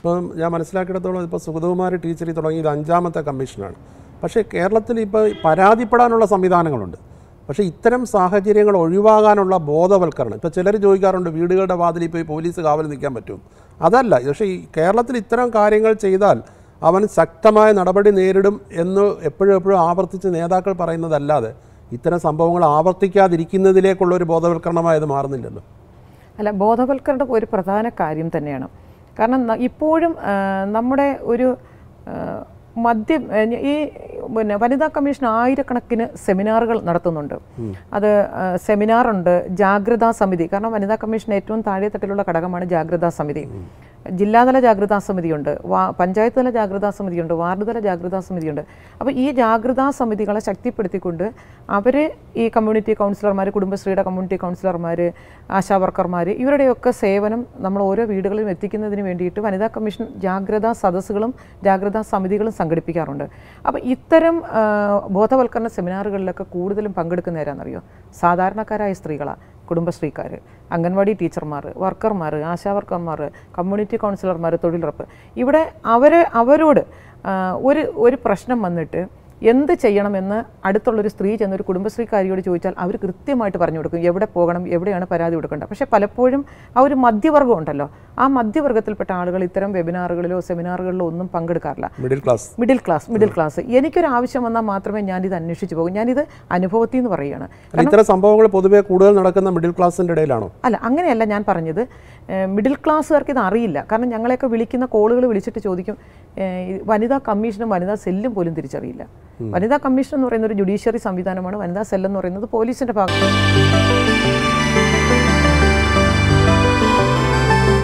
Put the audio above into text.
ഇപ്പം ഞാൻ മനസ്സിലാക്കിയിടത്തോളം ഇപ്പോൾ സുഗതകുമാരി ടീച്ചർ തുടങ്ങിയത് അഞ്ചാമത്തെ കമ്മീഷനാണ് പക്ഷേ കേരളത്തിൽ ഇപ്പോൾ പരാതിപ്പെടാനുള്ള സംവിധാനങ്ങളുണ്ട് പക്ഷേ ഇത്തരം സാഹചര്യങ്ങൾ ഒഴിവാകാനുള്ള ബോധവൽക്കരണം ഇപ്പോൾ ചിലർ ചോദിക്കാറുണ്ട് വീടുകളുടെ വാതിലിൽ പോയി പോലീസ് കാവൽ നിൽക്കാൻ പറ്റും അതല്ല പക്ഷേ ഈ കേരളത്തിൽ ഇത്തരം കാര്യങ്ങൾ ചെയ്താൽ അവൻ ശക്തമായ നടപടി നേരിടും എന്ന് എപ്പോഴും എപ്പോഴും ആവർത്തിച്ച് നേതാക്കൾ പറയുന്നതല്ലാതെ ഇത്തരം സംഭവങ്ങൾ ആവർത്തിക്കാതിരിക്കുന്നതിലേക്കുള്ള ഒരു ബോധവൽക്കരണമായത് മാറുന്നില്ലല്ലോ അല്ല ബോധവൽക്കരണം ഒരു പ്രധാന കാര്യം തന്നെയാണ് കാരണം ന- ഇപ്പോഴും ആ, നമ്മുടെ ഒരു ആ, മദ്യം ആ, ഈ പിന്നെ വനിതാ കമ്മീഷൻ ആയിരക്കണക്കിന് സെമിനാറുകൾ നടത്തുന്നുണ്ട് അത് ആ, സെമിനാറുണ്ട് ജാഗ്രതാ സമിതി കാരണം വനിതാ കമ്മീഷൻ ഏറ്റവും താഴെ തട്ടിലുള്ള ഘടകമാണ് ജാഗ്രതാ സമിതി ജില്ലാതല ജാഗ്രതാ സമിതിയുണ്ട് വാ പഞ്ചായത്ത് തല ജാഗ്രതാ സമിതിയുണ്ട് വാർഡ് തല ജാഗ്രതാ സമിതിയുണ്ട് അപ്പോൾ ഈ ജാഗ്രതാ സമിതികളെ ശക്തിപ്പെടുത്തിക്കൊണ്ട് അവർ ഈ കമ്മ്യൂണിറ്റി കൗൺസിലർമാർ കുടുംബശ്രീയുടെ കമ്മ്യൂണിറ്റി കൗൺസിലർമാർ ആശാ വർക്കർമാർ ഇവരുടെയൊക്കെ സേവനം നമ്മൾ ഓരോ വീടുകളിലും എത്തിക്കുന്നതിന് വേണ്ടിയിട്ട് വനിതാ കമ്മീഷൻ ജാഗ്രതാ സദസ്സുകളും ജാഗ്രതാ സമിതികളും സംഘടിപ്പിക്കാറുണ്ട് അപ്പോൾ ഇത്തരം ആ, ബോധവൽക്കരണ സെമിനാറുകളിലൊക്കെ കൂടുതലും പങ്കെടുക്കുന്നവരാണെന്നറിയോ സാധാരണക്കാരായ സ്ത്രീകളാണ് കുടുംബശ്രീക്കാർ അംഗൻവാടി ടീച്ചർമാർ വർക്കർമാർ ആശാ വർക്കർമാർ കമ്മ്യൂണിറ്റി കൗൺസിലർമാർ തൊഴിലുറപ്പ് ഇവിടെ അവർ അവരോട് ആ, ഒരു ഒരു പ്രശ്നം വന്നിട്ട് എന്ത് ചെയ്യണമെന്ന് അടുത്തുള്ളൊരു സ്ത്രീ ചെന്ന് ഒരു കുടുംബശ്രീക്കാരിയോട് ചോദിച്ചാൽ അവർ കൃത്യമായിട്ട് പറഞ്ഞു കൊടുക്കും എവിടെ പോകണം എവിടെയാണ് പരാതി കൊടുക്കേണ്ടത് പക്ഷേ പലപ്പോഴും ആ ഒരു മധ്യവർഗം ഉണ്ടല്ലോ ആ മധ്യവർഗത്തിൽപ്പെട്ട ആളുകൾ ഇത്തരം വെബിനാറുകളിലോ സെമിനാറുകളിലോ ഒന്നും പങ്കെടുക്കാറില്ല middle class middle class middle class എനിക്കൊരു ആവശ്യം വന്നാൽ മാത്രമേ ഞാനിത് അന്വേഷിച്ച് പോകും ഞാനിത് അനുഭവത്തിൽ നിന്ന് പറയുകയാണ് അല്ല, ഇത്തരം സംഭവങ്ങൾ പൊതുവെ കൂടുതൽ നടക്കുന്ന മിഡിൽ ക്ലാസിൻ്റെ ഇടയിലാണോ അല്ല അങ്ങനെയല്ല ഞാൻ പറഞ്ഞത് ഏഹ് മിഡിൽ ക്ലാസ്സുകാർക്ക് ഇത് അറിയില്ല കാരണം ഞങ്ങളെയൊക്കെ വിളിക്കുന്ന കോളുകൾ വിളിച്ചിട്ട് ചോദിക്കും ഏഹ് ഈ വനിതാ കമ്മീഷനും വനിതാ സെല്ലും പോലും തിരിച്ചറിയില്ല വനിതാ കമ്മീഷൻ എന്ന് പറയുന്ന ഒരു ജുഡീഷ്യറി സംവിധാനമാണ് വനിതാ സെൽ എന്ന് പറയുന്നത് പോലീസിന്റെ ഭാഗത്ത്